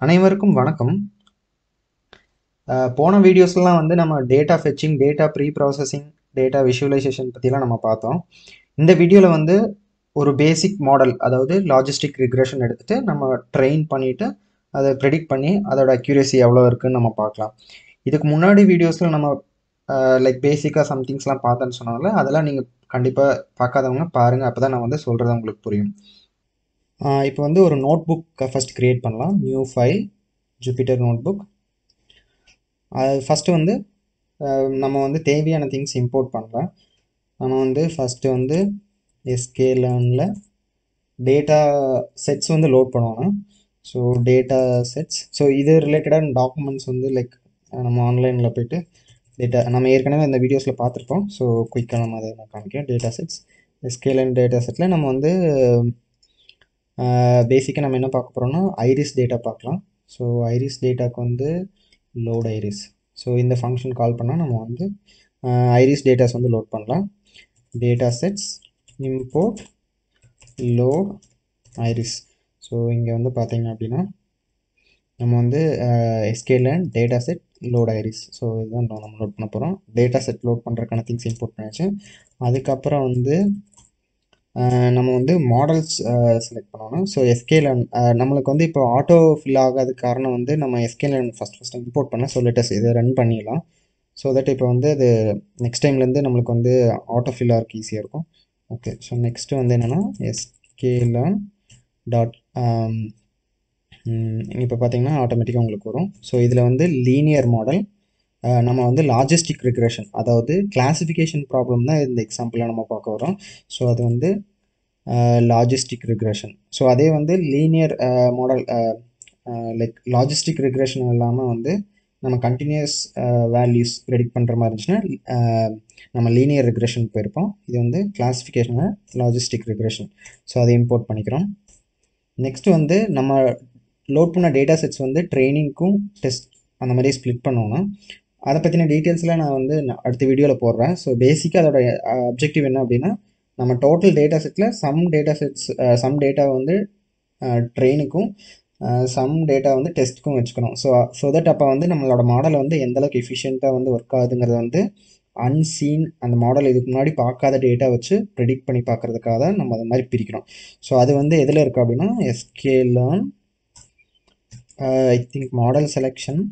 அனைவருக்கும் வணக்கம் அஹ் போன வீடியோஸ்லாம் வந்து நம்ம data fetching data pre processing data visualisation பற்றிலாம் நம்ம பார்த்தோம் இந்த வீடியோவில் வந்து ஒரு பேசிக் மாடல் அதாவது லாஜிஸ்டிக் ரிக்ரெஷன் எடுத்துகிட்டு நம்ம ட்ரெயின் பண்ணிவிட்டு அதை ப்ரெடிக்ட் பண்ணி அதோட அக்யூரேசி எவ்வளோ இருக்குன்னு நம்ம பார்க்கலாம் இதுக்கு முன்னாடி வீடியோஸில் நம்ம லைக் பேசிக்காக சம்திங்ஸ்லாம் பார்த்தேன்னு சொன்னால அதெல்லாம் நீங்கள் கண்டிப்பாக பார்க்காதவங்க பாருங்கள் அப்போ தான் நான் வந்து சொல்கிறது உங்களுக்கு புரியும் இப்போ வந்து ஒரு நோட் புக் ஃபஸ்ட் க்ரியேட் பண்ணலாம் new file Jupyter notebook அது ஃபஸ்ட்டு வந்து அஹ், நம்ம வந்து தேவையான திங்ஸ் இம்போர்ட் பண்ணலாம் நம்ம வந்து ஃபஸ்ட்டு வந்து எஸ்கேலனில் டேட்டா செட்ஸ் வந்து லோட் பண்ணணும் ஸோ டேட்டா செட்ஸ் ஸோ இது ரிலேட்டடான டாக்குமெண்ட்ஸ் வந்து லைக் நம்ம ஆன்லைனில் போயிட்டு டேட்டா நம்ம ஏற்கனவே இந்த வீடியோஸில் பார்த்துருப்போம் ஸோ குயிக்காக நம்ம அதை நான் காமிக்கிறேன் டேட்டா செட்ஸ் எஸ்கேலன் டேட்டா செட்டில் நம்ம வந்து பேசிக்காக நம்ம என்ன பார்க்க போகிறோம்னா ஐரிஸ் டேட்டா பார்க்கலாம் ஸோ ஐரிஸ் டேட்டாக்கு வந்து லோட் ஐரிஸ் ஸோ இந்த ஃபங்க்ஷன் கால் பண்ணால் நம்ம வந்து ஐரிஸ் டேட்டாஸ் வந்து லோட் பண்ணலாம் data sets import load Iris so இங்கே வந்து பார்த்தீங்க அப்படின்னா நம்ம வந்து sklearn data set load Iris so இதுதான் நம்ம லோட் பண்ண போகிறோம் டேட்டா செட் லோட் பண்ணுறதுக்கான திங்ஸ் இம்போர்ட் பண்ணியாச்சு அதுக்கப்புறம் வந்து அஹ் நம்ம வந்து மாடல்ஸ் செலக்ட் பண்ணணும் ஸோ எஸ்கேலன் நம்மளுக்கு வந்து இப்போ ஆட்டோ ஃபில் ஆகாத காரணம் வந்து நம்ம எஸ்கேலன் ஃபஸ்ட் ஃபஸ்ட் இம்போர்ட் பண்ண ஸோ லெட்டஸ் இதை ரன் பண்ணிடலாம் ஸோ தட் இப்போ வந்து அது நெக்ஸ்ட் டைம்லேருந்து நம்மளுக்கு வந்து ஆட்டோ ஃபில் ஆகிறதுக்கு ஈஸியாக இருக்கும் ஓகே ஸோ நெக்ஸ்ட்டு வந்து என்னென்னா எஸ்கேலன் டாட் இப்போ பார்த்தீங்கன்னா ஆட்டோமேட்டிக்காக உங்களுக்கு வரும் ஸோ இதில் வந்து லீனியர் மாடல் நம்ம வந்து லாஜிஸ்டிக் ரிக்ரெஷன் அதாவது கிளாசிஃபிகேஷன் ப்ராப்ளம் தான் இந்த எக்ஸாம்பிளாக நம்ம பார்க்க வரோம் ஸோ அது வந்து லாஜிஸ்டிக் ரிக்ரெஷன் ஸோ அதே வந்து linear model like logistic regression இல்லாமல் வந்து நம்ம கண்டினியூஸ் வேல்யூஸ் ப்ரெடிக்ட் பண்ணுற மாதிரி இருந்துச்சுன்னா அஹ், நம்ம லீனியர் ரிக்ரெஷன் போயிருப்போம் இது வந்து கிளாசிஃபிகேஷன் லாஜிஸ்டிக் ரிக்ரெஷன் ஸோ அதை இம்போர்ட் பண்ணிக்கிறோம் நெக்ஸ்ட் வந்து நம்ம லோட் பண்ண டேட்டா செட்ஸ் வந்து ட்ரைனிங்க்கும் டெஸ்ட் அந்த மாதிரி ஸ்ப்ளிட் பண்ணோன்னா அதை பற்றின டீட்டெயில்ஸ்லாம் நான் வந்து நான் அடுத்த வீடியோவில் போடுறேன் ஸோ பேசிக்காக அதோட அப்ஜெக்டிவ் என்ன அப்படின்னா நம்ம டோட்டல் டேட்டா செட்டில் some data sets some data வந்து ட்ரெயினுக்கும் சம் டேட்டா வந்து டெஸ்ட்டுக்கும் வச்சுக்கணும் ஸோ ஸோ தட் அப்போ வந்து நம்மளோட மாடல் வந்து எந்த அளவுக்கு எஃபிஷியண்ட்டாக வந்து ஒர்க் ஆகுதுங்கிறத வந்து அன்சீன் அந்த மாடல் இதுக்கு முன்னாடி பார்க்காத டேட்டா வச்சு ப்ரெடிக்ட் பண்ணி பார்க்கறதுக்காக தான் நம்ம அது மாதிரி பிரிக்கிறோம் ஸோ அது வந்து எதில் இருக்குது அப்படின்னா sklearn I think model selection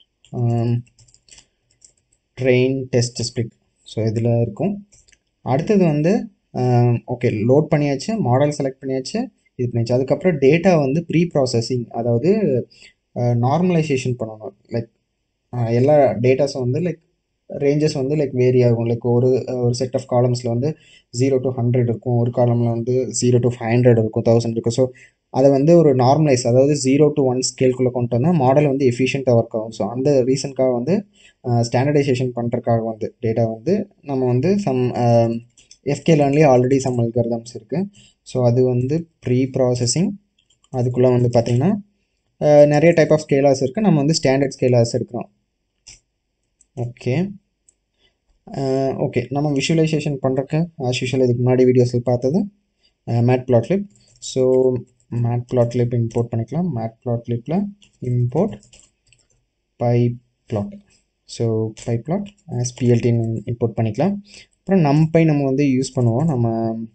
train test split so இதில் இருக்கும் அடுத்தது வந்து ஓகே லோட் பண்ணியாச்சு மாடல் செலக்ட் பண்ணியாச்சு இது பண்ணியாச்சு அதுக்கப்புறம் டேட்டா வந்து ப்ரீ ப்ராசஸிங் அதாவது நார்மலைசேஷன் பண்ணணும் லைக் எல்லா டேட்டாஸும் வந்து லைக் ரேஞ்சஸ் வந்து லைக் வேரி ஆகும் லைக் ஒரு ஒரு செட் ஆஃப் காலம்ஸில் வந்து ஜீரோ டு ஹண்ட்ரட் இருக்கும் ஒரு காலமில் வந்து ஜீரோ டு ஃபைவ் ஹண்ட்ரட் இருக்கும் தௌசண்ட் இருக்கும் ஸோ அதை வந்து ஒரு நார்மலைஸ் அதாவது ஜீரோ டு ஒன் ஸ்கேல்குள்ளே கொண்டு வந்தால் மாடல் வந்து எஃபிஷியண்ட்டாக ஒர்க் ஆகும் ஸோ அந்த ரீசனுக்காக வந்து ஸ்டாண்டர்டைசேஷன் பண்ணுறதுக்காக வந்து டேட்டா வந்து நம்ம வந்து சம் எஃப்கே லேர்ன்லேயே ஆல்ரெடி சம் அல்கர்தம்ஸ் இருக்குது ஸோ அது வந்து ப்ரீ ப்ராசஸிங் அதுக்குள்ளே வந்து பார்த்திங்கன்னா அஹ், நிறைய டைப் ஆஃப் ஸ்கேலாஸ் இருக்குது நம்ம வந்து ஸ்டாண்டர்ட் ஸ்கேலாஸ் எடுக்கிறோம் ஓகே ஓகே நம்ம விஷுவலைசேஷன் பண்ணுறக்கு ஆஸ் யூஷுவல் இதுக்கு முன்னாடி வீடியோஸில் பார்த்தது matplotlib so matplotlib import பண்ணிக்கலாம் மேட் பிளாட்லிப்பில் import pyplot so pyplot எஸ்பிஎல்டின்னு இம்போர்ட் பண்ணிக்கலாம் அப்புறம் நம்பை நம்ம வந்து யூஸ் பண்ணுவோம் நம்ம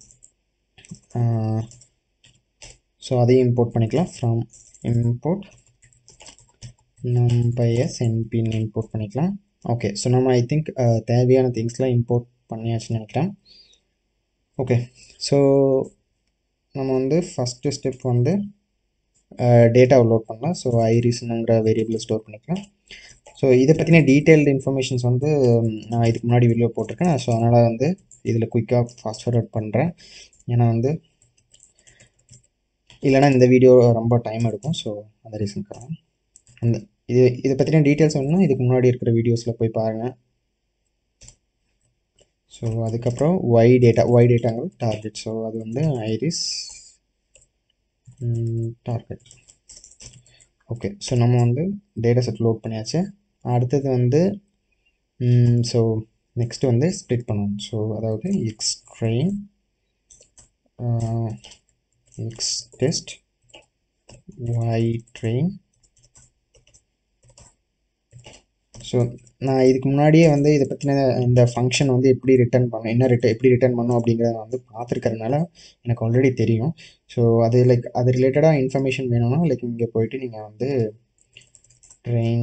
ஸோ அதையும் இம்போர்ட் பண்ணிக்கலாம் ஃப்ரம் இம்போர்ட் நம்பைஎஸ் என்பின்னு இம்போர்ட் பண்ணிக்கலாம் ஓகே ஸோ நம்ம ஐ திங்க் தேவையான திங்ஸ்லாம் இம்போர்ட் பண்ணியாச்சுன்னு நினைக்கிறேன் ஓகே ஸோ நம்ம வந்து ஃபஸ்ட்டு ஸ்டெப் வந்து டேட்டாவை லோட் பண்ணலாம் ஸோ ஐரிஸ்னுங்கிற வேரியபிளை ஸ்டோர் பண்ணிக்கலாம் ஸோ இதை பற்றின டீட்டெயில்டு இன்ஃபர்மேஷன்ஸ் வந்து ம், நான் இதுக்கு முன்னாடி வீடியோ போட்டிருக்கேன் ஸோ அதனால் வந்து இதில் குயிக்காக ஃபாஸ்ட் ஃபார்வர்ட் பண்ணுறேன் ஏன்னா வந்து இல்லைனா இந்த வீடியோ ரொம்ப டைம் எடுக்கும் ஸோ அந்த ரீசனுக்காக அந்த இது இதை பற்றின டீட்டெயில்ஸ் வேணும்னா இதுக்கு முன்னாடி இருக்கிற வீடியோஸில் போய் பாருங்கள் ஸோ அதுக்கப்புறம் ஒய் டேட்டா ஒய் டேட்டாங்கிறது டார்கெட் ஸோ அது வந்து ஐரிஸ் டார்கெட் ஓகே ஸோ நம்ம வந்து டேட்டா செட் லோட் பண்ணியாச்சு அடுத்தது வந்து ஸோ நெக்ஸ்ட் வந்து ஸ்ப்ளிட் பண்ணுவோம் ஸோ அதாவது X train X test y train so நான் இதுக்கு முன்னாடியே வந்து இதை பற்றின இந்த ஃபங்க்ஷன் வந்து எப்படி ரிட்டர்ன் பண்ணணும் என்ன ரிட்ட எப்படி ரிட்டர்ன் பண்ணணும் அப்படிங்கிறத நான் வந்து பார்த்துருக்கறதுனால எனக்கு ஆல்ரெடி தெரியும் ஸோ அது லைக் அது ரிலேட்டடாக இன்ஃபர்மேஷன் வேணும்னா லைக் இங்கே போயிட்டு நீங்கள் வந்து ட்ரெயின்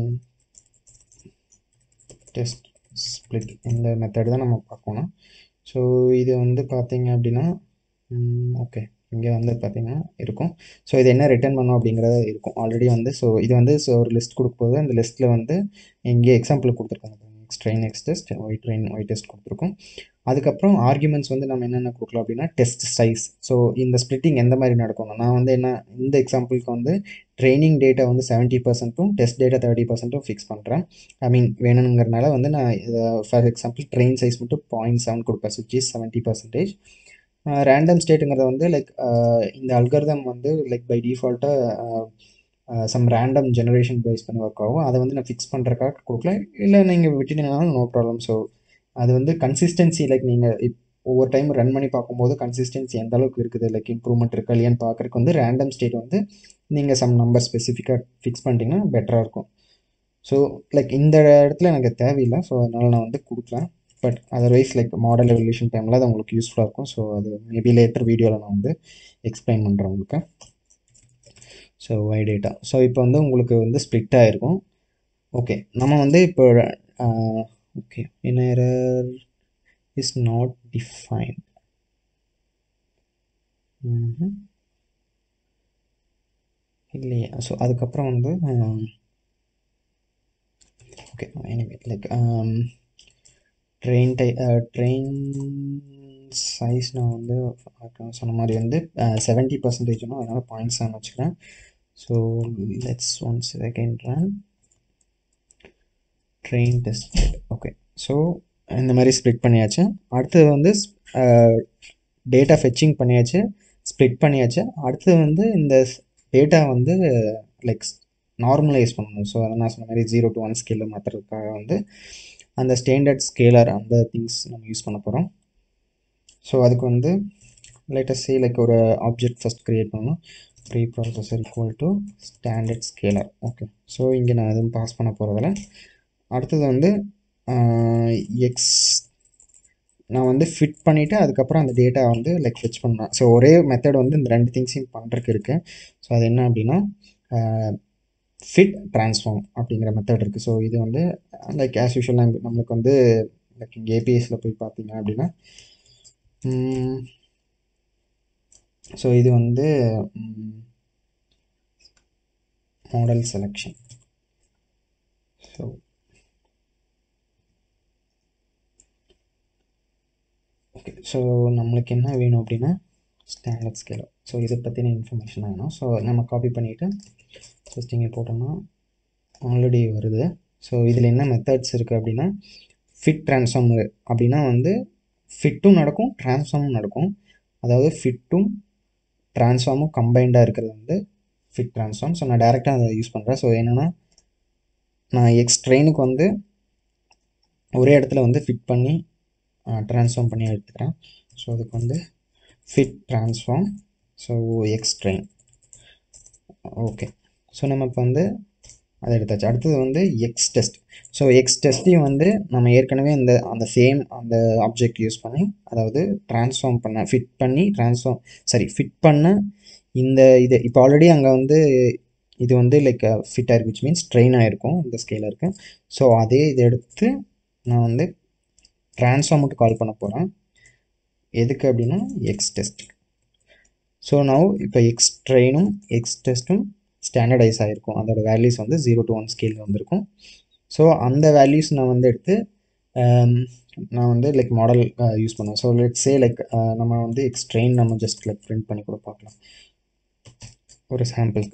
டெஸ்ட் ஸ்ப்ளிட் இந்த மெத்தட் தான் நம்ம பார்க்கணும் ஸோ இது வந்து பார்த்தீங்க அப்படின்னா ஓகே இங்கே வந்து பார்த்தீங்கன்னா இருக்கும் ஸோ இது என்ன ரிட்டர்ன் பண்ணும் அப்படிங்கிறது இருக்கும் ஆல்ரெடி வந்து ஸோ இது வந்து ஸோ ஒரு லிஸ்ட் கொடுக்கும்போது அந்த லிஸ்ட்டில் வந்து இங்கே எக்ஸாம்பிள் கொடுத்துருக்காங்க X train X test Y train Y test கொடுத்துருக்கோம் அதுக்கப்புறம் ஆர்குமெண்ட்ஸ் வந்து நம்ம என்னென்ன கொடுக்கலாம் அப்படின்னா டெஸ்ட் சைஸ் ஸோ இந்த ஸ்ப்ளிட்டிங் எந்த மாதிரி நடக்கணும் நான் வந்து என்ன இந்த எக்ஸாம்பிளுக்கு வந்து ட்ரைனிங் டேட்டா வந்து செவன்ட்டி பர்சன்ட்டும் டெஸ்ட் டேட்டா தேர்ட்டி பர்சன்ட்டும் ஃபிக்ஸ் பண்ணுறேன் ஐ மீன் வேணுங்கிறனால வந்து நான் ஃபார் எக்ஸாம்பிள் ட்ரெயின் சைஸ் மட்டும் பாயிண்ட் செவன் கொடுப்பேன் so which is seventy percentage random ஸ்டேட்டுங்கிறத வந்து லைக் இந்த அல்கர்தம் வந்து லைக் பை டிஃபால்ட்டாக சம் ரேண்டம் ஜெனரேஷன் பேஸ் பண்ணி ஒர்க் ஆகும் அதை வந்து நான் ஃபிக்ஸ் பண்ணுறக்காக கொடுக்கல இல்லை நீங்கள் விட்டுட்டீங்கனாலும் நோ ப்ராப்ளம் ஸோ அது வந்து கன்சிஸ்டன்சி லைக் நீங்கள் இப் ஒவ்வொரு டைம் ரன் பண்ணி பார்க்கும்போது கன்சிஸ்டன்சி எந்த அளவுக்கு இருக்குது லைக் இம்ப்ரூவ்மெண்ட் இருக்கா இல்லையான்னு பார்க்குறதுக்கு வந்து ரேண்டம் ஸ்டேட் வந்து நீங்கள் சம் நம்பர் ஸ்பெசிஃபிக்காக ஃபிக்ஸ் பண்ணிட்டீங்கன்னா பெட்டராக இருக்கும் ஸோ லைக் இந்த இடத்துல எனக்கு தேவையில்லை ஸோ அதனால் நான் வந்து கொடுக்குறேன் but otherwise like model evaluation டைமில் அது உங்களுக்கு யூஸ்ஃபுல்லாக இருக்கும் ஸோ அது மேபி லேட்டர் வீடியோவில் நான் வந்து எக்ஸ்பிளைன் பண்ணுறேன் உங்களுக்கு ஸோ வை டேட்டா ஸோ இப்போ வந்து உங்களுக்கு வந்து ஸ்ப்ளிட் ஆகிருக்கும் ஓகே நம்ம வந்து இப்போ okay inner is not defined இல்லையா ஸோ அதுக்கப்புறம் வந்து okay anyway like train tie train size நான் வந்து சொன்ன மாதிரி வந்து செவன்ட்டி பர்சன்டேஜ்னா அதனால் பாயிண்ட் செவன் வச்சுக்கிறேன் so let's once second run train test okay so இந்த மாதிரி ஸ்ப்ளிட் பண்ணியாச்சு அடுத்தது வந்து டேட்டா ஃபெச்சிங் பண்ணியாச்சு ஸ்ப்ளிட் பண்ணியாச்சு அடுத்தது வந்து இந்த டேட்டா வந்து லைக் நார்மலைஸ் பண்ணணும் ஸோ அதை நான் சொன்ன மாதிரி ஜீரோ டு ஒன் ஸ்கேலில் மாற்றுறதுக்காக வந்து அந்த ஸ்டாண்டர்ட் ஸ்கேலர் அந்த திங்ஸ் நம்ம யூஸ் பண்ண போகிறோம் ஸோ அதுக்கு வந்து லேட்டஸ்ட் சே லைக் ஒரு ஆப்ஜெக்ட் ஃபஸ்ட் க்ரியேட் பண்ணணும் pre processor equal to standard scaler okay so இங்கே நான் எதுவும் பாஸ் பண்ண போகிறதில்ல அடுத்தது வந்து எக்ஸ் நான் வந்து ஃபிட் பண்ணிவிட்டு அதுக்கப்புறம் அந்த டேட்டா வந்து லைக் ஃபிச் பண்ணேன் ஸோ ஒரே மெத்தட் வந்து இந்த ரெண்டு திங்ஸையும் பண்ணுறதுக்கு இருக்குது ஸோ அது என்ன அப்படின்னா ஃபிட் ட்ரான்ஸ்ஃபார்ம் அப்படிங்கிற மெத்தட் இருக்குது ஸோ இது வந்து லைக் ஆஸ் யூஷுவல் நம்மளுக்கு வந்து லைக் இங்கே ஏபிஎஸில் போய் பார்த்தீங்க அப்படின்னா ஸோ இது வந்து model selection so okay so நம்மளுக்கு என்ன வேணும் அப்படின்னா ஸ்டாண்டர்ட் ஸ்கேலர் ஸோ இதை பற்றின இன்ஃபர்மேஷன் வேணும் ஸோ நம்ம காப்பி பண்ணிவிட்டு ஜஸ்ட் இங்கே போட்டோம்னா ஆல்ரெடி வருது ஸோ இதில் என்ன மெத்தட்ஸ் இருக்குது அப்படின்னா ஃபிட் ட்ரான்ஸ்ஃபார்ம் அப்படின்னா வந்து ஃபிட்டும் நடக்கும் ட்ரான்ஸ்ஃபார்மும் நடக்கும் அதாவது ஃபிட்டும் ட்ரான்ஸ்ஃபார்மும் கம்பைண்டாக இருக்கிறது வந்து ஃபிட் ட்ரான்ஸ்ஃபார்ம் ஸோ நான் டேரெக்டாக அதை யூஸ் பண்ணுறேன் ஸோ என்னென்னா நான் எக்ஸ் ட்ரெயினுக்கு வந்து ஒரே இடத்துல வந்து ஃபிட் பண்ணி ட்ரான்ஸ்ஃபார்ம் பண்ணி எடுத்துக்கிறேன் ஸோ அதுக்கு வந்து fit transform so X train okay so நம்ம இப்போ வந்து அதை எடுத்தாச்சு அடுத்தது வந்து எக்ஸ் டெஸ்ட் ஸோ எக்ஸ் டெஸ்ட்டையும் வந்து நம்ம ஏற்கனவே இந்த அந்த சேம் அந்த ஆப்ஜெக்ட் யூஸ் பண்ணி அதாவது ட்ரான்ஸ்ஃபார்ம் பண்ண ஃபிட் பண்ணி ட்ரான்ஸ்ஃபார்ம் சரி ஃபிட் பண்ண இந்த இது இப்போ ஆல்ரெடி அங்கே வந்து இது வந்து லைக் ஃபிட் ஆயிருக்கு விச் மீன்ஸ் ட்ரெயின் ஆகிருக்கும் இந்த ஸ்கேலருக்கு ஸோ அதே இதை எடுத்து நான் வந்து ட்ரான்ஸ்ஃபார்முக்கு கால் பண்ண போகிறேன் எதுக்கு அப்படின்னா எக்ஸ் டெஸ்ட் ஸோ நான் இப்போ எக்ஸ் ட்ரெயினும் எக்ஸ் டெஸ்ட்டும் ஸ்டாண்டர்டைஸ் ஆகிருக்கும் அதோட வேல்யூஸ் வந்து ஜீரோ டு ஒன் ஸ்கேல் வந்திருக்கும் ஸோ அந்த வேல்யூஸ் நான் வந்து எடுத்து நான் வந்து லைக் மாடல் யூஸ் பண்ணுவேன் ஸோ லெட் சே லைக் நம்ம வந்து எக்ஸ் ட்ரெயின் நம்ம ஜஸ்ட் லைக் பிரிண்ட் பண்ணி கூட பார்க்கலாம் ஒரு சாம்பிள்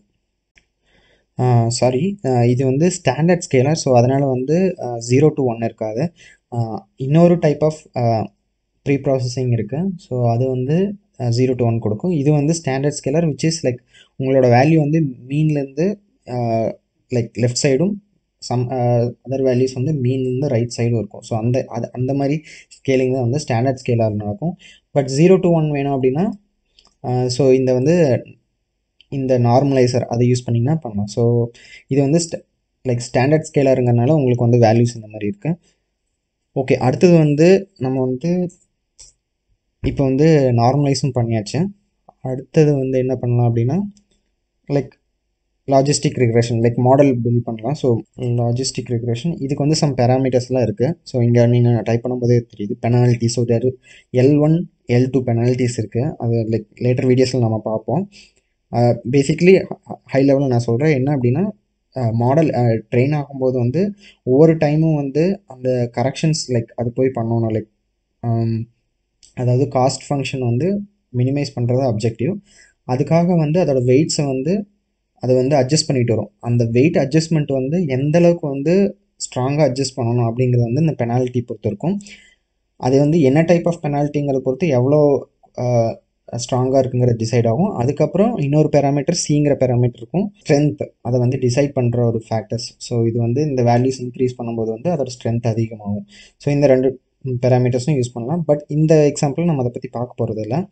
சாரி இது வந்து ஸ்டாண்டர்ட் ஸ்கேலர் ஸோ அதனால் வந்து ஜீரோ டு ஒன் இருக்காது இன்னொரு டைப் ஆஃப் ப்ரீ ப்ராசஸிங் இருக்குது ஸோ அது வந்து ஜீரோ டு ஒன் கொடுக்கும் இது வந்து standard scaler which is like உங்களோட வேல்யூ வந்து மீன்லேருந்து லைக் லெஃப்ட் சைடும் சம் அதர் வேல்யூஸ் வந்து மீன்லேருந்து ரைட் சைடும் இருக்கும் ஸோ அந்த அது அந்த மாதிரி ஸ்கேலிங் தான் வந்து ஸ்டாண்டர்ட் ஸ்கேலாக நடக்கும் பட் ஜீரோ டு ஒன் வேணும் அப்படின்னா ஸோ இந்த வந்து இந்த நார்மலைசர் அதை யூஸ் பண்ணிங்கன்னா பண்ணலாம் ஸோ இது வந்து லைக் ஸ்டாண்டர்ட் ஸ்கேலருங்கிறனால உங்களுக்கு வந்து வேல்யூஸ் இந்த மாதிரி இருக்குது ஓகே அடுத்தது வந்து நம்ம வந்து இப்போ வந்து நார்மலைஸும் பண்ணியாச்சு அடுத்தது வந்து என்ன பண்ணலாம் அப்படின்னா like logistic regression like model build பண்ணலாம் ஸோ லாஜிஸ்டிக் ரிக்ரெஷன் இதுக்கு வந்து சம் பேராமீட்டர்ஸ்லாம் இருக்குது ஸோ இங்கே நீங்கள் டைப் பண்ணும்போதே தெரியுது penalty so there L one L two penalties இருக்குது அது லைக் லேட்டர் வீடியோஸில் நம்ம பார்ப்போம் பேசிக்லி ஹை லெவலில் நான் சொல்கிறேன் என்ன அப்படின்னா மாடல் ட்ரெயின் ஆகும்போது வந்து ஒவ்வொரு டைமும் வந்து அந்த கரெக்ஷன்ஸ் லைக் அது போய் பண்ணணும் லைக் அதாவது காஸ்ட் ஃபங்க்ஷன் வந்து மினிமைஸ் பண்ணுறது அப்ஜெக்டிவ் அதுக்காக வந்து அதோட வெயிட்ஸை வந்து அதை வந்து அட்ஜஸ்ட் பண்ணிட்டு வரும் அந்த வெயிட் அட்ஜஸ்ட்மெண்ட் வந்து எந்த அளவுக்கு வந்து ஸ்ட்ராங்காக அட்ஜஸ்ட் பண்ணணும் அப்படிங்கிறது வந்து இந்த பெனால்ட்டி பொறுத்து இருக்கும் அது வந்து என்ன டைப் ஆஃப் பெனால்ட்டிங்கிறத பொறுத்து எவ்வளோ ஸ்ட்ராங்காக இருக்குங்கிறது டிசைட் ஆகும் அதுக்கப்புறம் இன்னொரு பேராமீட்டர் சிங்கிற பேராமீட்டர் இருக்கும் ஸ்ட்ரென்த் அதை வந்து டிசைட் பண்ணுற ஒரு ஃபேக்டர்ஸ் ஸோ இது வந்து இந்த வேல்யூஸ் இன்க்ரீஸ் பண்ணும்போது வந்து அதோட ஸ்ட்ரென்த் அதிகமாகும் ஸோ இந்த ரெண்டு பேராமீட்டர்ஸும் யூஸ் பண்ணலாம் பட் இந்த எக்ஸாம்பிள் நம்ம அதை பற்றி பார்க்க போகிறது இல்லை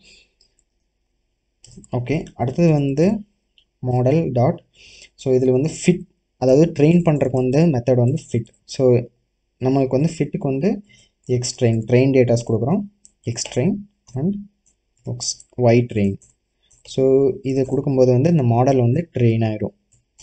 ஓகே அடுத்தது வந்து மாடல் டாட் ஸோ இதில் வந்து ஃபிட் அதாவது ட்ரெயின் பண்ணுறதுக்கு வந்து மெத்தட் வந்து ஃபிட் ஸோ நம்மளுக்கு வந்து ஃபிட்டுக்கு வந்து எக்ஸ் ட்ரெயின் ட்ரெயின் டேட்டாஸ் கொடுக்குறோம் X train and X Y train so இது கொடுக்கும்போது வந்து இந்த மாடல் வந்து ட்ரெயின் ஆகிடும்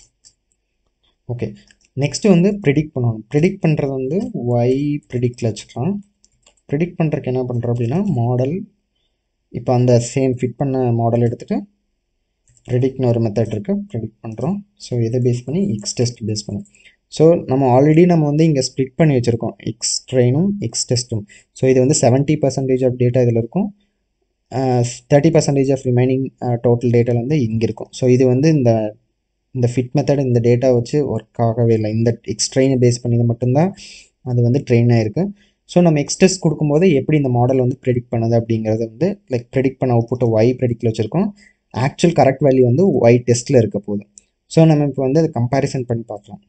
ஓகே நெக்ஸ்ட்டு வந்து ப்ரிடிக்ட் பண்ணணும் ப்ரிடிக்ட் பண்ணுறது வந்து ஒய் ப்ரிடிக்டில் வச்சுக்கலாம் ப்ரிடிக்ட் பண்ணுறதுக்கு என்ன பண்ணுறோம் அப்படின்னா மாடல் இப்போ அந்த சேம் ஃபிட் பண்ண மாடல் எடுத்துகிட்டு ப்ரெடிக்ட்னு ஒரு மெத்தட் இருக்குது ப்ரெடிக்ட் பண்ணுறோம் ஸோ இதை பேஸ் பண்ணி எக்ஸ் டெஸ்ட் பேஸ் பண்ணி ஸோ நம்ம ஆல்ரெடி நம்ம வந்து இங்கே ஸ்ப்ளிட் பண்ணி வச்சுருக்கோம் எக்ஸ் ட்ரெயினும் எக்ஸ் டெஸ்ட்டும் ஸோ இது வந்து செவன்ட்டி பர்சன்டேஜ் ஆஃப் டேட்டா இதில் இருக்கும் thirty percentage of remaining total டேட்டாவில் வந்து இங்கே இருக்கும் ஸோ இது வந்து இந்த இந்த ஃபிட் மெத்தட் இந்த டேட்டா வச்சு ஒர்க் ஆகவே இல்லை இந்த எக்ஸ் ட்ரெயினை பேஸ் பண்ணி மட்டும்தான் அது வந்து ட்ரெயின் ஆகிருக்கு ஸோ நம்ம எக்ஸ் டெஸ்ட் கொடுக்கும்போது எப்படி இந்த மாடல் வந்து ப்ரெடிக்ட் பண்ணுது அப்படிங்கிறது வந்து லைக் ப்ரெடிக்ட் பண்ண அவுட்புட்டை ஒய் ப்ரெடிக்டில் வச்சுருக்கோம் ஆக்சுவல் கரெக்ட் வேல்யூ வந்து ஒய் டெஸ்ட்டில் இருக்க போகுது ஸோ நம்ம இப்போ வந்து அதை கம்பேரிசன் பண்ணி பார்க்கலாம்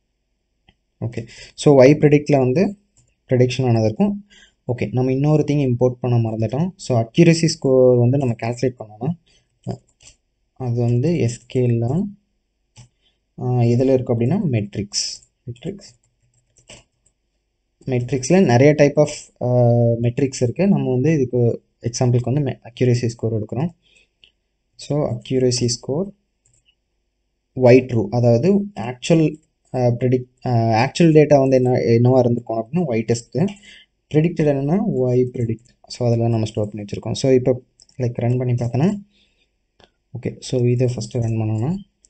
ஓகே ஸோ ஒய் ப்ரெடிக்டில் வந்து ப்ரெடிக்ஷன் ஆனது இருக்கும் ஓகே நம்ம இன்னொரு திங் இம்போர்ட் பண்ண மறந்துட்டோம் ஸோ அக்யூரசி ஸ்கோர் வந்து நம்ம கேல்குலேட் பண்ணோம்னா அது வந்து எஸ்கேலாம் எதில் இருக்கும் அப்படின்னா மெட்ரிக்ஸ் மெட்ரிக்ஸ் மெட்ரிக்ஸில் நிறைய டைப் ஆஃப் மெட்ரிக்ஸ் இருக்குது நம்ம வந்து இதுக்கு எக்ஸாம்பிளுக்கு வந்து அக்யூரசி ஸ்கோர் எடுக்கிறோம் so accuracy score Y true அதாவது ஆக்சுவல் ப்ரெடிக் ஆக்சுவல் டேட்டா வந்து என்ன என்னவாக இருந்திருக்கும் அப்படின்னா ஒய் டெஸ்ட்டு ப்ரெடிக்டட் என்னென்னா ஒய் ப்ரெடிக்ட் ஸோ அதில் நம்ம ஸ்டோர் பண்ணி வச்சுருக்கோம் ஸோ இப்போ லைக் ரன் பண்ணி பார்த்தோன்னா ஓகே ஸோ இதை ஃபஸ்ட்டு ரன் பண்ணோன்னா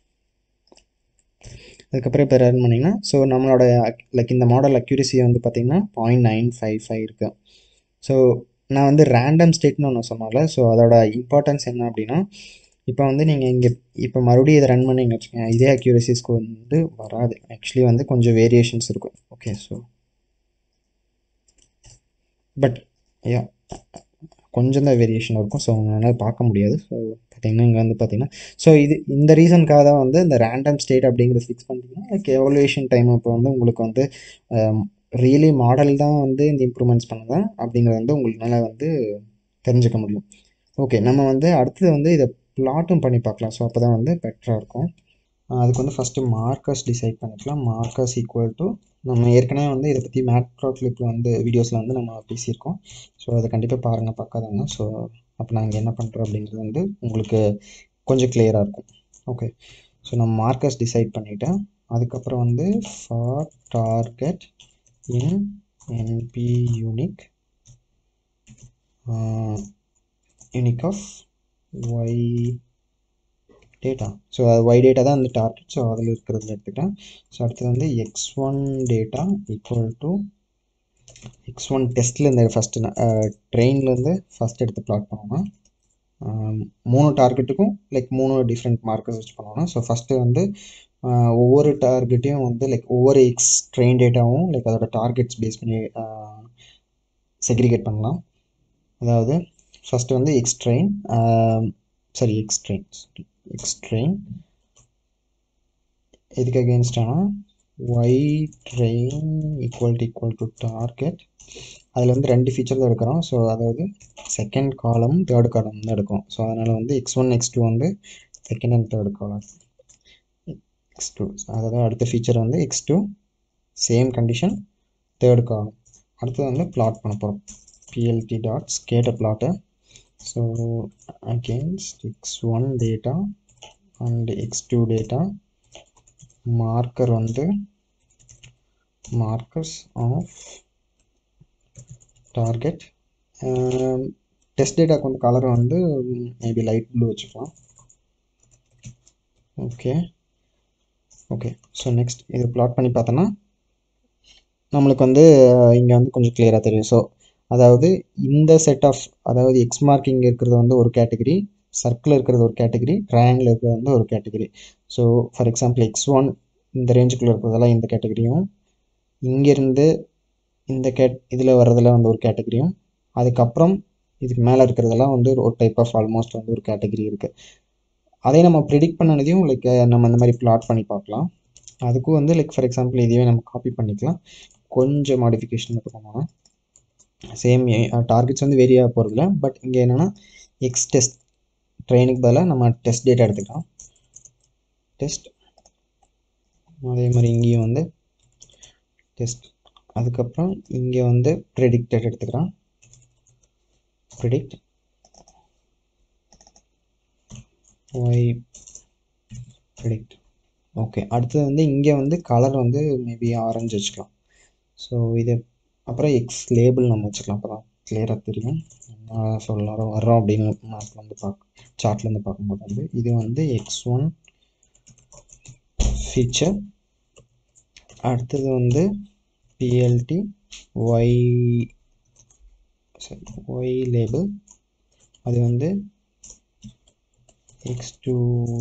அதுக்கப்புறம் இப்போ ரன் பண்ணிங்கன்னா ஸோ நம்மளோட லைக் இந்த மாடல் அக்யூரஸி வந்து பார்த்திங்கன்னா பாயிண்ட் நைன் ஃபைவ் ஃபைவ் இருக்குது ஸோ நான் வந்து ரேண்டம் ஸ்டேட்னு ஒன்று சொன்னோம்ல ஸோ அதோட இம்பார்ட்டன்ஸ் என்ன அப்படின்னா இப்போ வந்து நீங்கள் இங்கே இப்போ மறுபடியும் இதை ரன் பண்ணிங்க வச்சுக்கோங்க இதே அக்யூரசி ஸ்கோர் வந்து வராது ஆக்சுவலி வந்து கொஞ்சம் வேரியேஷன்ஸ் இருக்கும் ஓகே ஸோ பட் யா கொஞ்சம் தான் வேரியேஷன் இருக்கும் ஸோ உங்களால் பார்க்க முடியாது ஸோ பார்த்தீங்கன்னா இங்கே வந்து பார்த்தீங்கன்னா ஸோ இது இந்த ரீசனுக்காக தான் வந்து இந்த ரேண்டம் ஸ்டேட் அப்படிங்கிறது ஃபிக்ஸ் பண்ணிட்டீங்கன்னா லைக் எவல்யூஷன் டைம் இப்போ வந்து உங்களுக்கு வந்து ரியலி மாடல் தான் வந்து இந்த இம்ப்ரூவ்மெண்ட்ஸ் பண்ணுதான் அப்படிங்கிறது வந்து உங்களால் வந்து தெரிஞ்சுக்க முடியும் ஓகே நம்ம வந்து அடுத்தது வந்து இதை ப்ளாட்டும் பண்ணி பார்க்கலாம் ஸோ அப்போ தான் வந்து பெட்டராக இருக்கும் அதுக்கு வந்து ஃபஸ்ட்டு மார்க்கர்ஸ் டிசைட் பண்ணிக்கலாம் மார்க்கர்ஸ் ஈக்குவல் டு நம்ம ஏற்கனவே வந்து இதை பற்றி மேட்ரோ கிளிப்பில் வந்து வீடியோஸில் வந்து நம்ம பேசியிருக்கோம் ஸோ அதை கண்டிப்பாக பாருங்கள் பார்க்காதவங்க ஸோ அப்போ நாங்கள் என்ன பண்ணுறோம் அப்படிங்கிறது வந்து உங்களுக்கு கொஞ்சம் கிளியராக இருக்கும் ஓகே ஸோ நம்ம மார்க்கர்ஸ் டிசைட் பண்ணிவிட்டேன் அதுக்கப்புறம் வந்து for target in np unique unique of Y data so அது ஒய் டேட்டா தான் அந்த டார்கெட் ஸோ அதில் இருக்கிறதுல எடுத்துக்கிறேன் ஸோ அடுத்தது வந்து X one data equal to X one டெஸ்ட்டில் இந்த ஃபஸ்ட்டு ட்ரெயின்லேருந்து ஃபஸ்ட் எடுத்து ப்ளாட் பண்ணோம்னா மூணு டார்கெட்டுக்கும் லைக் மூணு டிஃப்ரெண்ட் மார்க்கர்ஸ் வச்சு பண்ணோம்னா ஸோ ஃபஸ்ட்டு வந்து ஒவ்வொரு டார்கெட்டையும் வந்து லைக் ஒவ்வொரு எக்ஸ் ட்ரெயின் டேட்டாவும் லைக் அதோட டார்கெட்ஸ் பேஸ் பண்ணி செக்ரிகேட் பண்ணலாம் அதாவது ஃபஸ்ட்டு வந்து X train sorry X train X train எதுக்கு அகேன்ஸ்டானா Y train equal to equal to target அதில் வந்து ரெண்டு ஃபீச்சர் தான் எடுக்கிறோம் ஸோ அதாவது செகண்ட் காலம் தேர்ட் காலம் தான் எடுக்கும் ஸோ அதனால் வந்து எக்ஸ் ஒன் எக்ஸ் டூ வந்து second and third column X two அதாவது அடுத்த ஃபீச்சர் வந்து X two same condition third column அடுத்தது வந்து பிளாட் பண்ண போகிறோம் plt dot scatter plot so against X one data and X two data marker வந்து markers of target test டேட்டாக்கு வந்து கலர் வந்து மேபி லைட் ப்ளூ வச்சுக்கலாம் ஓகே ஓகே ஸோ நெக்ஸ்ட் இது பிளாட் பண்ணி பார்த்தோன்னா நம்மளுக்கு வந்து இங்கே வந்து கொஞ்சம் கிளியராக தெரியும் ஸோ அதாவது இந்த செட் ஆஃப் அதாவது எக்ஸ் மார்க்கிங் இருக்கிறது வந்து ஒரு கேட்டகரி சர்க்கிள் இருக்கிறது ஒரு கேட்டகரி ட்ரையாங்கிள் இருக்கிறது வந்து ஒரு category so for example X one இந்த ரேஞ்சுக்குள்ளே இருக்கிறதெல்லாம் இந்த கேட்டகரியும் இங்கேருந்து இந்த கேட் இதில் வர்றதில் வந்து ஒரு கேட்டகரியும் அதுக்கப்புறம் இதுக்கு மேலே இருக்கிறதெல்லாம் வந்து ஒரு டைப் ஆஃப் ஆல்மோஸ்ட் வந்து ஒரு கேட்டகரி இருக்குது அதே நம்ம ப்ரிடிக்ட் பண்ணதையும் லைக் நம்ம இந்த மாதிரி பிளாட் பண்ணி பார்க்கலாம் அதுக்கும் வந்து லைக் ஃபார் எக்ஸாம்பிள் இதுவே நம்ம காப்பி பண்ணிக்கலாம் கொஞ்சம் மாடிஃபிகேஷன் மட்டும் பண்ணலாம் சேம் டார்கெட்ஸ் வந்து வேரி ஆக போகிறதில்ல பட் இங்கே என்னென்னா எக்ஸ் டெஸ்ட் ட்ரெயினுக்கு பதிலாக நம்ம டெஸ்ட் டேட்டா எடுத்துக்கலாம் டெஸ்ட் அதே மாதிரி இங்கேயும் வந்து டெஸ்ட் அதுக்கப்புறம் இங்கே வந்து ப்ரெடிக்டட் எடுத்துக்கிறோம் ப்ரிடிக்ட் ஒய் ப்ரிடிக்ட் ஓகே அடுத்தது வந்து இங்கே வந்து கலர் வந்து மேபி ஆரஞ்சு வச்சுக்கலாம் ஸோ இது அப்புறம் எக்ஸ் லேபிள் நம்ம வச்சுக்கலாம் அப்போ தான் கிளியராக தெரியும் என்ன சொல்ல வர்றோம் அப்படின்னு மேப்பில் வந்து பார்க்க சார்ட்லேருந்து பார்க்கும்போது வந்து இது வந்து எக்ஸ் ஒன் ஃபீச்சர் அடுத்தது வந்து பிஎல்டி ஒய் சரி ஒய் லேபிள் அது வந்து X two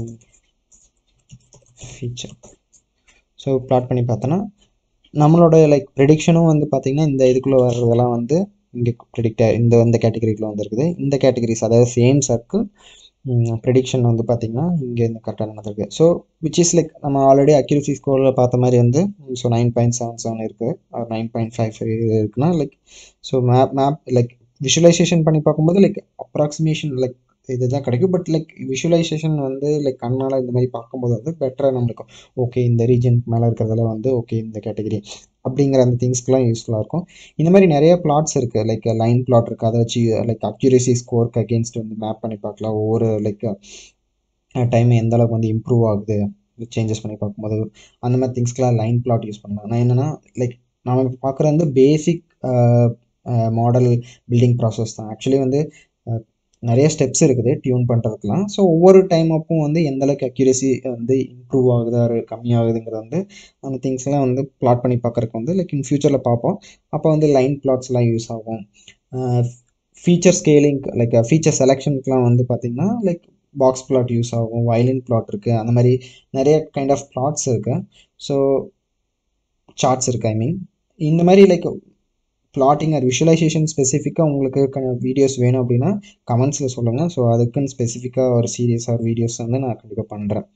feature so plot பண்ணி பார்த்தோன்னா நம்மளோட லைக் ப்ரெடிக்ஷனும் வந்து பார்த்திங்கன்னா இந்த இதுக்குள்ளே வர்றதெல்லாம் வந்து இங்கே ப்ரெடிக்ட் இந்த இந்த கேட்டகரிக்குள்ளே வந்துருக்குது இந்த கேட்டகரிஸ் அதாவது சேம் சர்க்கிள் ப்ரெடிக்ஷன் வந்து பார்த்திங்கன்னா இங்கே இந்த கரெக்டாக நடந்திருக்கு ஸோ விச் இஸ் லைக் நம்ம ஆல்ரெடி அக்யூரசி ஸ்கோரில் பார்த்த மாதிரி வந்து so nine point seven seven இருக்குது நைன் பாயிண்ட் ஃபைவ் ஃபைவ் இருக்குன்னா like so map map like visualization பண்ணி பார்க்கும்போது லைக் அப்ராக்சிமேஷன் லைக் இதுதான் கிடைக்கும் பட் லைக் விஷுவலைசேஷன் வந்து லைக் கண்ணால் இந்த மாதிரி பார்க்கும்போது வந்து பெட்டராக நம்மளுக்கு ஓகே இந்த ரீஜனுக்கு மேலே இருக்கிறதெல்லாம் வந்து ஓகே இந்த கேட்டகரி அப்படிங்கிற அந்த திங்ஸ்க்கெலாம் யூஸ்ஃபுல்லாக இருக்கும் இந்த மாதிரி நிறைய பிளாட்ஸ் இருக்குது லைக் லைன் பிளாட் இருக்குது அதை வச்சு லைக் அக்யூரேசி ஸ்கோருக்கு அகேன்ஸ்ட் வந்து மேப் பண்ணி பார்க்கலாம் ஒவ்வொரு லைக் டைம் எந்த அளவுக்கு வந்து இம்ப்ரூவ் ஆகுது சேஞ்சஸ் பண்ணி பார்க்கும்போது அந்த மாதிரி திங்ஸ்க்கெலாம் லைன் பிளாட் யூஸ் பண்ணலாம் நான் என்னென்னா லைக் நம்ம பார்க்குற வந்து பேசிக் மாடல் பில்டிங் ப்ராசஸ் தான் ஆக்சுவலி வந்து நிறைய ஸ்டெப்ஸ் இருக்குது டியூன் பண்ணுறதுக்குலாம் ஸோ ஒவ்வொரு டைம் அப்பவும் வந்து எந்தளவுக்கு அக்யூரேசி வந்து இம்ப்ரூவ் ஆகுதா கம்மியாகுதுங்கிறது வந்து அந்த திங்ஸ்லாம் வந்து பிளாட் பண்ணி பார்க்குறக்கு வந்து லைக் இன் ஃபியூச்சரில் பார்ப்போம் அப்போ வந்து லைன் பிளாட்ஸ்லாம் யூஸ் ஆகும் ஃபீச்சர் ஸ்கேலிங் லைக் ஃபீச்சர் செலெக்ஷனுக்குலாம் வந்து பார்த்திங்கன்னா லைக் பாக்ஸ் பிளாட் யூஸ் ஆகும் வயலின் பிளாட் இருக்குது அந்த மாதிரி நிறைய கைண்ட் ஆஃப் பிளாட்ஸ் இருக்குது ஸோ சார்ட்ஸ் இருக்குது ஐ மீன் இந்த மாதிரி லைக் பிளாட்டிங் ஆர் விஷுவலைசேஷன் ஸ்பெசிஃபிக்காக உங்களுக்கு வீடியோஸ் வேணும் அப்படின்னா கமெண்ட்ஸில் சொல்லுங்கள் ஸோ அதுக்குன்னு ஸ்பெசிஃபிக்காக ஒரு சீரியஸ் ஆர் வீடியோஸ் வந்து நான் கண்டிப்பாக பண்ணுறேன்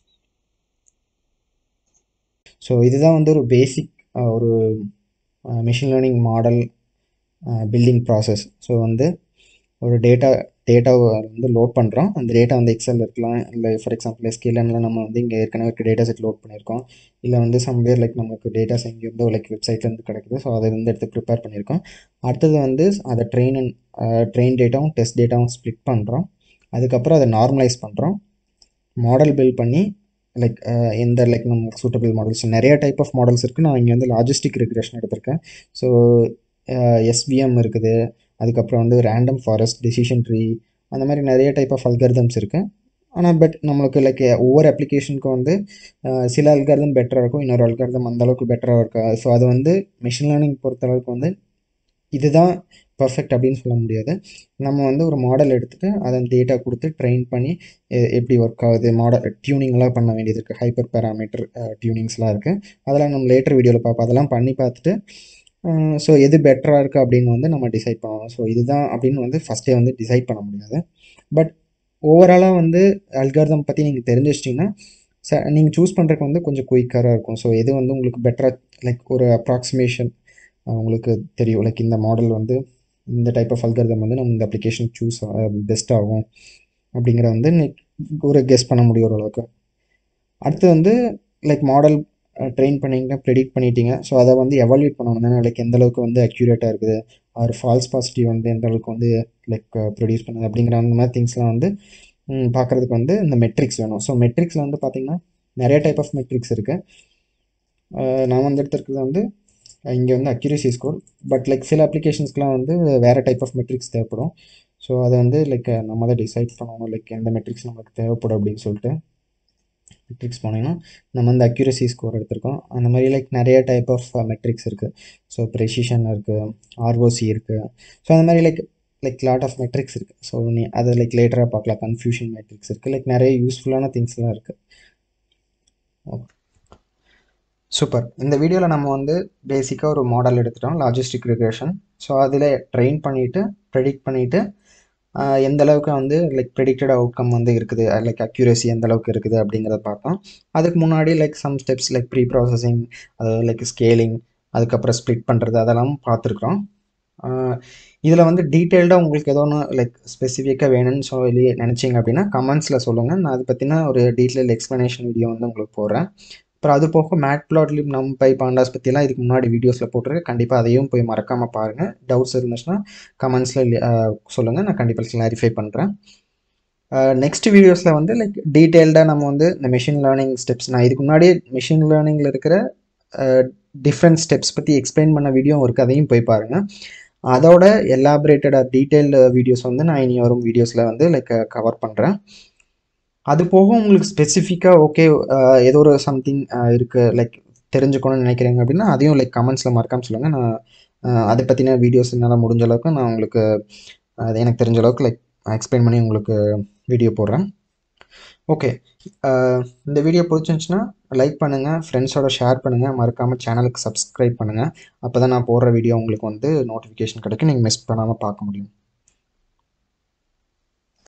ஸோ இதுதான் வந்து ஒரு பேசிக் ஒரு machine learning model building process so வந்து ஒரு டேட்டா டேட்டாவை வந்து லோட் பண்ணுறோம் அந்த டேட்டா வந்து எக்ஸல் இருக்கலாம் இல்லை ஃபார் எக்ஸாம்பிள் எஸ்கேலனில் நம்ம வந்து இங்கே ஏற்கனவே இருக்க டேட்டா செட் லோட் பண்ணியிருக்கோம் இல்லை வந்து சம்வேர் லைக் நமக்கு டேட்டாஸ் எங்கேருந்தோ லைக் வெப்சைட்லேருந்து கிடைக்குது ஸோ அதை வந்து எடுத்து ப்ரிப்பேர் பண்ணியிருக்கோம் அடுத்தது வந்து அதை ட்ரெயின் அண்ட் ட்ரெயின் டேட்டாவும் டெஸ்ட் டேட்டாவும் ஸ்ப்ளிட் பண்ணுறோம் அதுக்கப்புறம் அதை நார்மலைஸ் பண்ணுறோம் மாடல் பில்ட் பண்ணி லைக் எந்த லைக் நமக்கு சூட்டபிள் மாடல்ஸ் நிறைய டைப் ஆஃப் மாடல்ஸ் இருக்குது நான் இங்கே வந்து லாஜிஸ்டிக் ரிக்ரெஷன் எடுத்திருக்கேன் ஸோ எஸ்விஎம் இருக்குது அதுக்கப்புறம் வந்து ரேண்டம் ஃபாரஸ்ட் டெசிஷன் ட்ரீ அந்த மாதிரி நிறைய டைப் ஆஃப் அல்கர்தம்ஸ் இருக்குது ஆனால் பட் நம்மளுக்கு லைக் ஒவ்வொரு அப்ளிகேஷனுக்கும் வந்து சில அல்காரதம் பெட்டராக இருக்கும் இன்னொரு அல்காரதம் அந்தளவுக்கு பெட்டராக இருக்காது ஸோ அது வந்து மிஷின் லேர்னிங் பொறுத்தளவுக்கு வந்து இதுதான் பர்ஃபெக்ட் அப்படின்னு சொல்ல முடியாது நம்ம வந்து ஒரு மாடல் எடுத்துகிட்டு அதை டேட்டா கொடுத்து ட்ரெயின் பண்ணி எப்படி ஒர்க் ஆகுது மாடல் டியூனிங்லாம் பண்ண வேண்டியது இருக்குது ஹைப்பர் பேராமீட்டர் டியூனிங்ஸ்லாம் இருக்குது அதெல்லாம் நம்ம லேட்டர் வீடியோவில் பார்ப்போம் அதெல்லாம் பண்ணி பார்த்துட்டு ஸோ எது பெட்டராக இருக்குது அப்படின்னு வந்து நம்ம டிசைட் பண்ணணும் ஸோ இதுதான் அப்படின்னு வந்து ஃபஸ்ட்டே வந்து டிசைட் பண்ண முடியாது பட் ஓவராலாக வந்து அல்காரதம் பற்றி நீங்கள் தெரிஞ்சு வச்சிட்டிங்கன்னா ச நீங்கள் சூஸ் பண்ணுறதுக்கு வந்து கொஞ்சம் குயிக்காக இருக்கும் ஸோ எது வந்து உங்களுக்கு பெட்டராக லைக் ஒரு அப்ராக்சிமேஷன் உங்களுக்கு தெரியும் லைக் இந்த மாடல் வந்து இந்த டைப் ஆஃப் அல்காரதம் வந்து நம்ம இந்த அப்ளிகேஷன் சூஸ் பெஸ்ட் ஆகும் அப்படிங்கிற வந்து ஒரு கெஸ் பண்ண முடியும் ஓரளவுக்கு அடுத்து வந்து லைக் மாடல் ட்ரெயின் பண்ணிங்க ப்ரெடிக்ட் பண்ணிட்டீங்க ஸோ அதை வந்து எவால்யூட் பண்ணணும் தானே லைக் எந்த அளவுக்கு வந்து அக்யூரேட்டாக இருக்குது ஆர் ஃபால்ஸ் பாசிட்டிவ் வந்து எந்த அளவுக்கு வந்து லைக் ப்ரொடியூஸ் பண்ணுது அப்படிங்கிற அந்த மாதிரி திங்ஸ்லாம் வந்து பார்க்குறதுக்கு வந்து இந்த மெட்ரிக்ஸ் வேணும் ஸோ மெட்ரிக்ஸில் வந்து பார்த்திங்கன்னா நிறைய டைப் ஆஃப் மெட்ரிக்ஸ் இருக்குது நான் வந்து எடுத்துருக்கிறது வந்து இங்கே வந்து அக்யூரேசி ஸ்கோர் பட் லைக் சில அப்ளிகேஷன்ஸ்க்குலாம் வந்து வேறு டைப் ஆஃப் மெட்ரிக்ஸ் தேவைப்படும் ஸோ அதை வந்து லைக் நம்ம தான் டிசைட் பண்ணணும் லைக் எந்த மெட்ரிக்ஸ் நமக்கு தேவைப்படும் அப்படின்னு சொல்லிட்டு மெட்ரிக்ஸ் போனீங்கன்னா நம்ம வந்து அக்யூரசி ஸ்கோர் எடுத்திருக்கோம் அந்த மாதிரி லைக் நிறைய டைப் ஆஃப் மெட்ரிக்ஸ் இருக்குது ஸோ ப்ரெசிஷன் இருக்குது ஆர்ஓசி இருக்குது ஸோ அந்த மாதிரி like like lot of metrics இருக்குது ஸோ நீ அதை லைக் லேட்டராக பார்க்கலாம் கன்ஃபியூஷன் மெட்ரிக்ஸ் இருக்குது லைக் நிறைய யூஸ்ஃபுல்லான திங்ஸ்லாம் இருக்குது ஓகே சூப்பர் இந்த வீடியோவில் நம்ம வந்து பேசிக்காக ஒரு மாடல் எடுத்துட்டோம் லாஜிஸ்டிக் ரிக்ரேஷன் ஸோ அதில் ட்ரெயின் பண்ணிவிட்டு ப்ரெடிக்ட் பண்ணிவிட்டு எந்த அளவுக்கு வந்து லைக் ப்ரெடிக்டட் அவுட்கம் வந்து இருக்குது லைக் அக்யூரேசி எந்த அளவுக்கு இருக்குது அப்படிங்கிறத பார்த்தோம் அதுக்கு முன்னாடி like some steps like pre processing அதாவது லைக் ஸ்கேலிங் அதுக்கப்புறம் ஸ்ப்ளிட் பண்ணுறது அதெல்லாம் பார்த்துருக்குறோம் இதில் வந்து டீட்டெயில்டாக உங்களுக்கு ஏதோ ஒன்று லைக் ஸ்பெசிஃபிக்காக வேணும்னு சொல்லி நினச்சிங்க அப்படின்னா கமெண்ட்ஸில் சொல்லுங்கள் நான் அதை பற்றின ஒரு டீட்டெயில் எக்ஸ்ப்ளனேஷன் வீடியோ வந்து உங்களுக்கு போடுறேன் அப்புறம் அது போக மேட் பிளாட்லிப் நம் பை பாண்டாஸ் பற்றிலாம் இதுக்கு முன்னாடி வீடியோஸில் போட்டிருக்கேன் கண்டிப்பாக அதையும் போய் மறக்காமல் பாருங்கள் டவுட்ஸ் இருந்துச்சுன்னா கமெண்ட்ஸில் சொல்லுங்கள் நான் கண்டிப்பாக கிளாரிஃபை பண்ணுறேன் நெக்ஸ்ட் வீடியோஸில் வந்து லைக் டீட்டெயில்டாக நம்ம வந்து இந்த மிஷின் லேர்னிங் ஸ்டெப்ஸ் நான் இதுக்கு முன்னாடி மிஷின் லேர்னிங்கில் இருக்கிற டிஃப்ரெண்ட் ஸ்டெப்ஸ் பற்றி எக்ஸ்பிளைன் பண்ண வீடியோ இருக்குது அதையும் போய் பாருங்கள் அதோட எலாபரேட்டடாக டீட்டெயில்டு வீடியோஸ் வந்து நான் இனி வரும் வீடியோஸில் வந்து லைக் கவர் பண்ணுறேன் அது போக உங்களுக்கு ஸ்பெசிஃபிக்காக ஓகே ஏதோ ஒரு சம்திங் இருக்குது லைக் தெரிஞ்சுக்கணும்னு நினைக்கிறீங்க அப்படின்னா அதையும் லைக் கமெண்ட்ஸில் மறக்காமல் சொல்லுங்கள் நான் அதை பற்றின வீடியோஸ் என்னால் முடிஞ்ச அளவுக்கு நான் உங்களுக்கு அது எனக்கு தெரிஞ்ச அளவுக்கு லைக் எக்ஸ்பிளைன் பண்ணி உங்களுக்கு வீடியோ போடுறேன் ஓகே இந்த வீடியோ பிடிச்சிருந்துச்சுன்னா லைக் பண்ணுங்கள் ஃப்ரெண்ட்ஸோட ஷேர் பண்ணுங்கள் மறக்காமல் சேனலுக்கு சப்ஸ்கிரைப் பண்ணுங்கள் அப்போ தான் நான் போடுற வீடியோ உங்களுக்கு வந்து நோட்டிஃபிகேஷன் கிடைக்கும் நீங்கள் மிஸ் பண்ணாமல் பார்க்க முடியும்